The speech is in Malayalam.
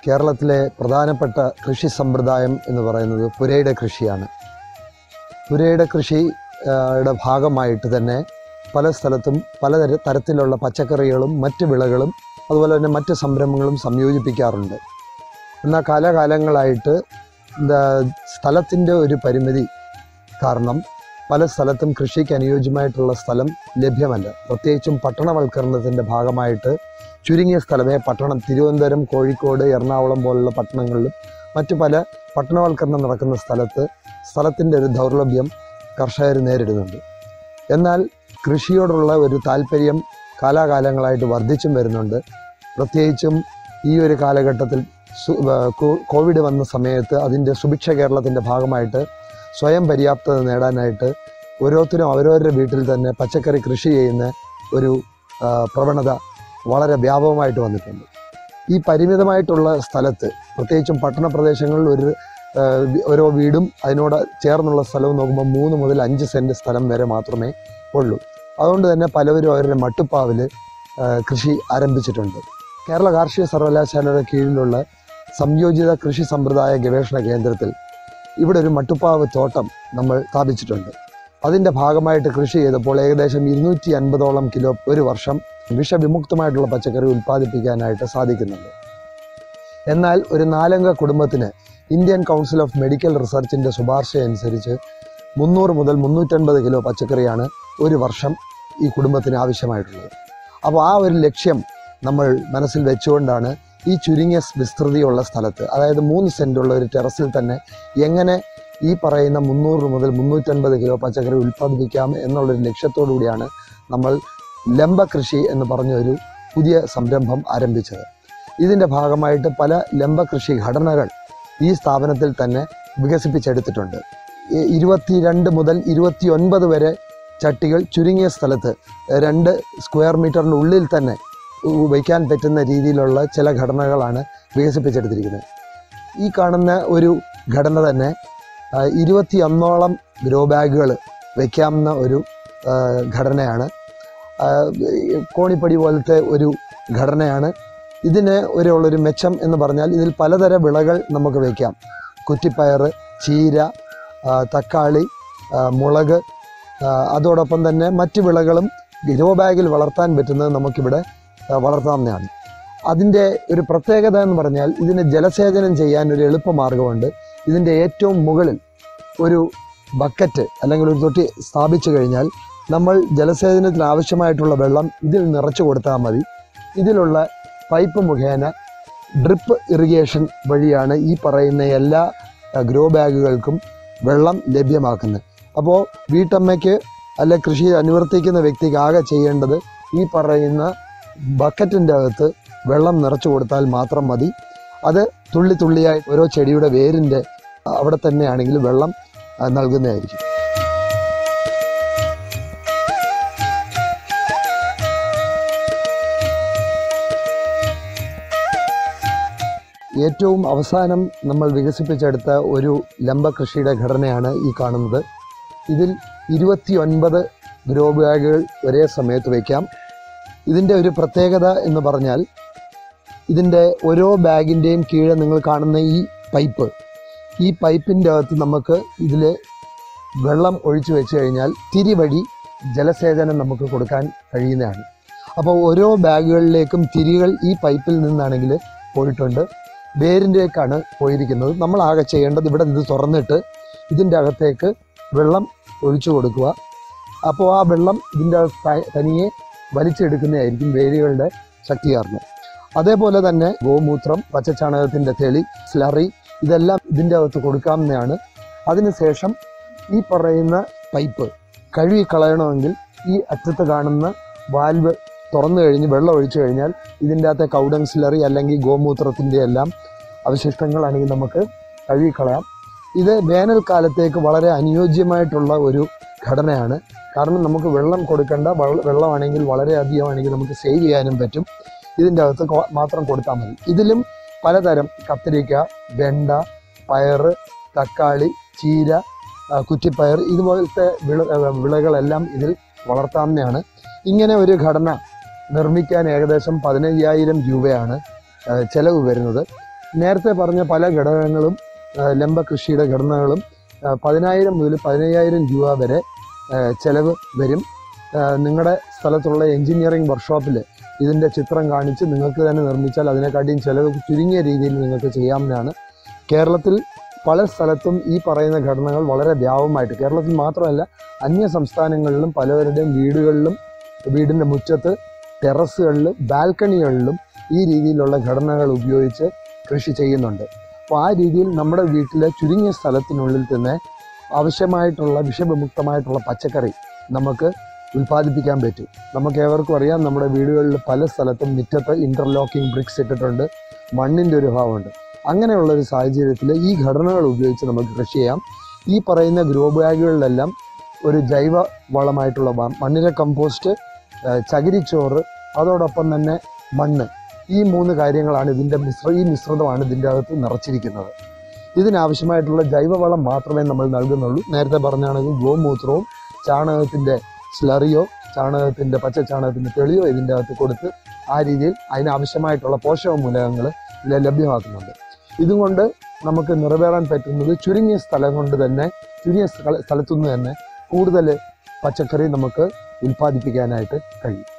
കേരളത്തിലെ പ്രധാനപ്പെട്ട കൃഷി സമ്പ്രദായം എന്ന് പറയുന്നത് പുരയുടെ കൃഷിയാണ് പുരയുടെ കൃഷി ആ, യുടെ ഭാഗമായിട്ട് തന്നെ പല സ്ഥലത്തും പലതര തരത്തിലുള്ള പച്ചക്കറികളും മറ്റ് വിളകളും അതുപോലെ തന്നെ മറ്റ് സംരംഭങ്ങളും സംയോജിപ്പിക്കാറുണ്ട് എന്നാൽ കാലകാലങ്ങളായിട്ട് എന്താ സ്ഥലത്തിൻ്റെ ഒരു പരിമിതി കാരണം പല സ്ഥലത്തും കൃഷിക്ക് അനുയോജ്യമായിട്ടുള്ള സ്ഥലം ലഭ്യമല്ല പ്രത്യേകിച്ചും പട്ടണവൽക്കരണത്തിൻ്റെ ഭാഗമായിട്ട് ചുരുങ്ങിയ സ്ഥലമേ പട്ടണം തിരുവനന്തപുരം കോഴിക്കോട് എറണാകുളം പോലുള്ള പട്ടണങ്ങളിലും മറ്റു പല പട്ടണവൽക്കരണം നടക്കുന്ന സ്ഥലത്ത് സ്ഥലത്തിൻ്റെ ഒരു ദൗർലഭ്യം കർഷകർ നേരിടുന്നുണ്ട് എന്നാൽ കൃഷിയോടുള്ള ഒരു താല്പര്യം കാലാകാലങ്ങളായിട്ട് വർദ്ധിച്ചും വരുന്നുണ്ട് പ്രത്യേകിച്ചും ഈ ഒരു കാലഘട്ടത്തിൽ സു- ആ, കോ- കോവിഡ് വന്ന സമയത്ത് അതിൻ്റെ സുഭിക്ഷ കേരളത്തിൻ്റെ ഭാഗമായിട്ട് സ്വയം പര്യാപ്തത നേടാനായിട്ട് ഓരോരുത്തരും അവരവരുടെ വീട്ടിൽ തന്നെ പച്ചക്കറി കൃഷി ചെയ്യുന്ന ഒരു ആ, പ്രവണത വളരെ വ്യാപകമായിട്ട് വന്നിട്ടുണ്ട് ഈ പരിമിതമായിട്ടുള്ള സ്ഥലത്ത് പ്രത്യേകിച്ചും പട്ടണ പ്രദേശങ്ങളിൽ ഒരു ആ, വി- ഓരോ വീടും അതിനോട് ചേർന്നുള്ള സ്ഥലവും നോക്കുമ്പോൾ മൂന്ന് മുതൽ അഞ്ച് സെൻറ്റ് സ്ഥലം വരെ മാത്രമേ ഉള്ളൂ അതുകൊണ്ട് തന്നെ പലവരും അവരുടെ മട്ടുപ്പാവിൽ ആ, കൃഷി ആരംഭിച്ചിട്ടുണ്ട് കേരള കാർഷിക സർവകലാശാലയുടെ കീഴിലുള്ള സംയോജിത കൃഷി സമ്പ്രദായ ഗവേഷണ കേന്ദ്രത്തിൽ ഇവിടെ ഒരു മട്ടുപ്പാവ് തോട്ടം നമ്മൾ സ്ഥാപിച്ചിട്ടുണ്ട് അതിൻ്റെ ഭാഗമായിട്ട് കൃഷി ചെയ്തപ്പോൾ ഏകദേശം ഇരുന്നൂറ്റി അൻപതോളം കിലോ ഒരു വർഷം വിഷവിമുക്തമായിട്ടുള്ള പച്ചക്കറി ഉൽപ്പാദിപ്പിക്കാനായിട്ട് സാധിക്കുന്നുണ്ട് എന്നാൽ ഒരു നാലംഗ കുടുംബത്തിന് ഇന്ത്യൻ കൗൺസിൽ ഓഫ് മെഡിക്കൽ റിസർച്ചിൻ്റെ ശുപാർശ അനുസരിച്ച് മുന്നൂറ് മുതൽ മുന്നൂറ്റൻപത് കിലോ പച്ചക്കറിയാണ് ഒരു വർഷം ഈ കുടുംബത്തിന് ആവശ്യമായിട്ടുള്ളത് അപ്പോൾ ആ ഒരു ലക്ഷ്യം നമ്മൾ മനസ്സിൽ വെച്ചുകൊണ്ടാണ് ഈ ചുരുങ്ങിയ വിസ്തൃതിയുള്ള സ്ഥലത്ത് അതായത് മൂന്ന് സെൻറ്റുള്ള ഒരു ടെറസിൽ തന്നെ എങ്ങനെ ഈ പറയുന്ന മുന്നൂറ് മുതൽ മുന്നൂറ്റൻപത് കിലോ പച്ചക്കറി ഉൽപ്പാദിപ്പിക്കാം എന്നുള്ളൊരു ലക്ഷ്യത്തോടു കൂടിയാണ് നമ്മൾ ലംബ കൃഷി എന്ന് പറഞ്ഞ ഒരു പുതിയ സംരംഭം ആരംഭിച്ചത് ഇതിൻ്റെ ഭാഗമായിട്ട് പല ലംബ കൃഷി ഘടനകൾ ഈ സ്ഥാപനത്തിൽ തന്നെ വികസിപ്പിച്ചെടുത്തിട്ടുണ്ട് ഈ ഇരുപത്തിരണ്ട് മുതൽ ഇരുപത്തി ഒൻപത് വരെ ചട്ടികൾ ചുരുങ്ങിയ സ്ഥലത്ത് രണ്ട് സ്ക്വയർ മീറ്ററിൻ്റെ ഉള്ളിൽ തന്നെ ഉ- വയ്ക്കാൻ പറ്റുന്ന രീതിയിലുള്ള ചില ഘടനകളാണ് വികസിപ്പിച്ചെടുത്തിരിക്കുന്നത് ഈ കാണുന്ന ഒരു ഘടന തന്നെ ആ, ഇരുപത്തിയൊന്നോളം ഗ്രോ ബാഗുകൾ വയ്ക്കാവുന്ന ഒരു ആ, ഘടനയാണ് ആ, ഈ കോണിപ്പടി പോലത്തെ ഒരു ഘടനയാണ് ഇതിന് ഒരു ഉള്ളൊരു മെച്ചം എന്ന് പറഞ്ഞാൽ ഇതിൽ പലതര വിളകൾ നമുക്ക് വയ്ക്കാം കുറ്റിപ്പയർ ചീര ആ, തക്കാളി ആ, മുളക് ആ, അതോടൊപ്പം തന്നെ മറ്റ് വിളകളും ഗ്രോ ബാഗിൽ വളർത്താൻ പറ്റുന്നത് നമുക്കിവിടെ ആ, വളർത്താവുന്നതാണ് അതിൻ്റെ ഒരു പ്രത്യേകത എന്ന് പറഞ്ഞാൽ ഇതിന് ജലസേചനം ചെയ്യാൻ ഒരു എളുപ്പമാർഗമുണ്ട് ഇതിൻ്റെ ഏറ്റവും മുകളിൽ ഒരു ബക്കറ്റ് അല്ലെങ്കിൽ ഒരു തൊട്ടി സ്ഥാപിച്ചു കഴിഞ്ഞാൽ നമ്മൾ ജലസേചനത്തിന് ആവശ്യമായിട്ടുള്ള വെള്ളം ഇതിൽ നിറച്ചു കൊടുത്താൽ മതി ഇതിലുള്ള പൈപ്പ് മുഖേന ഡ്രിപ്പ് ഇറിഗേഷൻ വഴിയാണ് ഈ പറയുന്ന എല്ലാ ഗ്രോ ബാഗുകൾക്കും വെള്ളം ലഭ്യമാക്കുന്നത് അപ്പോൾ വീട്ടമ്മയ്ക്ക് അല്ലെ കൃഷി അനുവർത്തിക്കുന്ന വ്യക്തിക്ക് ആകെ ചെയ്യേണ്ടത് ഈ പറയുന്ന ബക്കറ്റിൻ്റെ അകത്ത് വെള്ളം നിറച്ചു കൊടുത്താൽ മാത്രം മതി അത് തുള്ളി തുള്ളിയായി ഓരോ ചെടിയുടെ വേരിൻ്റെ അവിടെ തന്നെയാണെങ്കിൽ വെള്ളം ആ, നൽകുന്നതായിരിക്കും ഏറ്റവും അവസാനം നമ്മൾ വികസിപ്പിച്ചെടുത്ത ഒരു ലംബ കൃഷിയുടെ ഘടനയാണ് ഈ കാണുന്നത് ഇതിൽ ഇരുപത്തി ഒൻപത് ഗ്രോ ബാഗുകൾ ഒരേ സമയത്ത് വയ്ക്കാം ഇതിൻ്റെ ഒരു പ്രത്യേകത എന്ന് പറഞ്ഞാൽ ഇതിൻ്റെ ഓരോ ബാഗിൻ്റെയും കീഴെ നിങ്ങൾ കാണുന്ന ഈ പൈപ്പ് ഈ പൈപ്പിൻ്റെ അകത്ത് നമുക്ക് ഇതിൽ വെള്ളം ഒഴിച്ചു വെച്ച് കഴിഞ്ഞാൽ തിരി വഴി ജലസേചനം നമുക്ക് കൊടുക്കാൻ കഴിയുന്നതാണ് അപ്പോൾ ഓരോ ബാഗുകളിലേക്കും തിരികൾ ഈ പൈപ്പിൽ നിന്നാണെങ്കിൽ പോയിട്ടുണ്ട് വേരിൻ്റെക്കാണ് പോയിരിക്കുന്നത് നമ്മൾ ആകെ ചെയ്യേണ്ടത് ഇവിടെ ഇത് തുറന്നിട്ട് ഇതിൻ്റെ അകത്തേക്ക് വെള്ളം ഒഴിച്ചു കൊടുക്കുക അപ്പോൾ ആ വെള്ളം ഇതിൻ്റെ അകത്ത് ത- തനിയെ വലിച്ചെടുക്കുന്നതായിരിക്കും വേരുകളുടെ ശക്തി കാരണം അതേപോലെ തന്നെ ഗോമൂത്രം പച്ചച്ചാണകത്തിൻ്റെ തെളി സ്ലറി ഇതെല്ലാം ഇതിൻ്റെ അകത്ത് കൊടുക്കാവുന്നതാണ് അതിനുശേഷം ഈ പറയുന്ന പൈപ്പ് കഴുകി കളയണമെങ്കിൽ ഈ അറ്റത്ത് കാണുന്ന വാൽവ് തുറന്നു കഴിഞ്ഞ് വെള്ളം ഒഴിച്ചു കഴിഞ്ഞാൽ ഇതിൻ്റെ അകത്തെ കൗഡൻ സ്ലറി അല്ലെങ്കിൽ ഗോമൂത്രത്തിൻ്റെ എല്ലാം അവശിഷ്ടങ്ങളാണെങ്കിൽ നമുക്ക് കഴുകി കളയാം ഇത് വേനൽക്കാലത്തേക്ക് വളരെ അനുയോജ്യമായിട്ടുള്ള ഒരു ഘടനയാണ് കാരണം നമുക്ക് വെള്ളം കൊടുക്കേണ്ട വള്ള- വെള്ളമാണെങ്കിൽ വളരെ അധികമാണെങ്കിൽ നമുക്ക് സേവ് ചെയ്യാനും പറ്റും ഇതിൻ്റെ അകത്ത് കൊ- മാത്രം കൊടുത്താൽ മതി ഇതിലും പലതരം കത്തിരിക്ക വെണ്ട പയറ് തക്കാളി ചീര ആ, കുറ്റിപ്പയർ ഇതുപോലത്തെ വിള ആ, വിളകളെല്ലാം ഇതിൽ വളർത്താവുന്നതാണ് ഇങ്ങനെ ഒരു ഘടന നിർമ്മിക്കാൻ ഏകദേശം പതിനയ്യായിരം രൂപയാണ് ആ, ചെലവ് വരുന്നത് നേരത്തെ പറഞ്ഞ പല ഘടകങ്ങളും ആ, ലംബ കൃഷിയുടെ ഘടനകളും ആ, പതിനായിരം മുതൽ പതിനയ്യായിരം രൂപ വരെ ആ, ചെലവ് വരും നിങ്ങളുടെ സ്ഥലത്തുള്ള എഞ്ചിനീയറിംഗ് വർക്ക്ഷോപ്പിൽ ഇതിൻ്റെ ചിത്രം കാണിച്ച് നിങ്ങൾക്ക് തന്നെ നിർമ്മിച്ചാൽ അതിനെക്കാട്ടിയും ചിലവ് ചുരുങ്ങിയ രീതിയിൽ നിങ്ങൾക്ക് ചെയ്യാവുന്നതാണ് കേരളത്തിൽ പല സ്ഥലത്തും ഈ പറയുന്ന ഘടനകൾ വളരെ വ്യാപകമായിട്ട് കേരളത്തിൽ മാത്രമല്ല അന്യ സംസ്ഥാനങ്ങളിലും പലവരുടെയും വീടുകളിലും വീടിൻ്റെ മുറ്റത്ത് ടെറസുകളിലും ബാൽക്കണികളിലും ഈ രീതിയിലുള്ള ഘടനകൾ ഉപയോഗിച്ച് കൃഷി ചെയ്യുന്നുണ്ട് അപ്പോൾ ആ രീതിയിൽ നമ്മുടെ വീട്ടിലെ ചുരുങ്ങിയ സ്ഥലത്തിനുള്ളിൽ തന്നെ ആവശ്യമായിട്ടുള്ള വിഷവിമുക്തമായിട്ടുള്ള പച്ചക്കറി നമുക്ക് ഉൽപ്പാദിപ്പിക്കാൻ പറ്റും നമുക്ക് ഏവർക്കും അറിയാം നമ്മുടെ വീടുകളിൽ പല സ്ഥലത്തും മുറ്റത്ത് ഇൻ്റർലോക്കിംഗ് ബ്രിക്സ് ഇട്ടിട്ടുണ്ട് മണ്ണിൻ്റെ ഒരു ഭാവമുണ്ട് അങ്ങനെയുള്ള ഒരു സാഹചര്യത്തിൽ ഈ ഘടനകൾ ഉപയോഗിച്ച് നമുക്ക് കൃഷി ചെയ്യാം ഈ പറയുന്ന ഗ്രോ ബാഗുകളിലെല്ലാം ഒരു ജൈവ വളമായിട്ടുള്ള മ- മണ്ണിര കമ്പോസ്റ്റ് ഏഹ് ചകിരിച്ചോറ് അതോടൊപ്പം തന്നെ മണ്ണ് ഈ മൂന്ന് കാര്യങ്ങളാണ് ഇതിൻ്റെ മിശ്ര ഈ മിശ്രിതമാണ് ഇതിൻ്റെ അകത്ത് നിറച്ചിരിക്കുന്നത് ഇതിനാവശ്യമായിട്ടുള്ള ജൈവവളം മാത്രമേ നമ്മൾ നൽകുന്നുള്ളൂ നേരത്തെ പറഞ്ഞാണെങ്കിൽ ഗോമൂത്രവും ചാണകത്തിൻ്റെ സ്ലറിയോ ചാണകത്തിൻ്റെ പച്ച ചാണകത്തിൻ്റെ തെളിയോ ഇതിൻ്റെ അകത്ത് കൊടുത്ത് ആ രീതിയിൽ അതിനാവശ്യമായിട്ടുള്ള പോഷക മൂലകങ്ങൾ ഇതിൽ ലഭ്യമാക്കുന്നുണ്ട് ഇതുകൊണ്ട് നമുക്ക് നിറവേറാൻ പറ്റുന്നത് ചുരുങ്ങിയ സ്ഥലം കൊണ്ട് തന്നെ ചുരുങ്ങിയ സ്ഥല- സ്ഥലത്തുനിന്ന് തന്നെ കൂടുതൽ പച്ചക്കറി നമുക്ക് ഉൽപ്പാദിപ്പിക്കാനായിട്ട് കഴിയും